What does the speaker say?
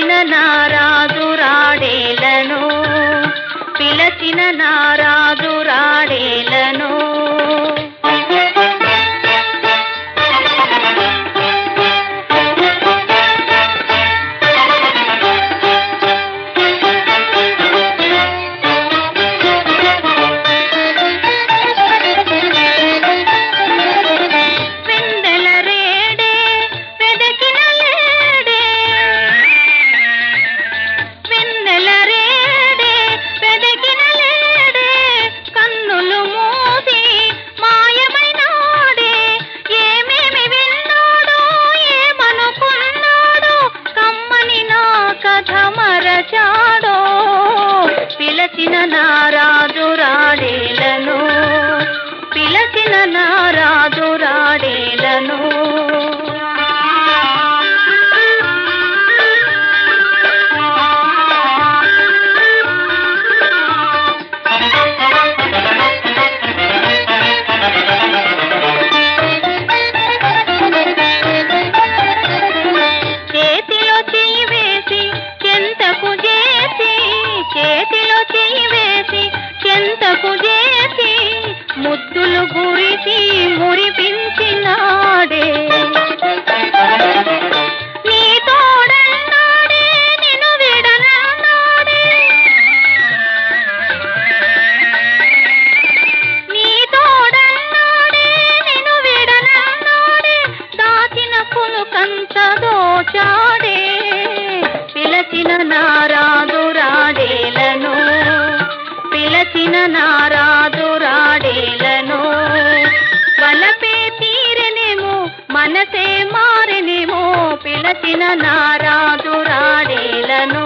పిలచిన నారాజు రాడేలను పిలచిన నారాజు రాడేలను వెందెల రేడే వెదకిన లేడే వెన్నెల రేడే వెదకిన లేడే కన్నులు మూసి మాయమైనాడే ఏమేమి విన్నాడో ఏమనుకున్నాడో కమ్మని నా కథ మరచాడో పిలచిన నారాజు రాడేలను పిలచిన నారాజు రాడేలను చేతిలో చెయ్యి వేసి చెంతకు చేసి చేతిలో చెయ్యి వేసి చెంతకు చేసి ముద్దులు గురిసి మురిపించినాడే నీ తోడన్నాడే నిన్ను విడనన్నాడే నీ తోడన్నాడే నిన్ను విడనన్నాడే దాచిన పులుకంత దోచాడే పిలచిన నారాజు రాడేలను పిలచిన నారాజు రాడేలను వలపే తీరెనేమో మనసే మారెనేమో పిలచిన నారాజు రాడేలను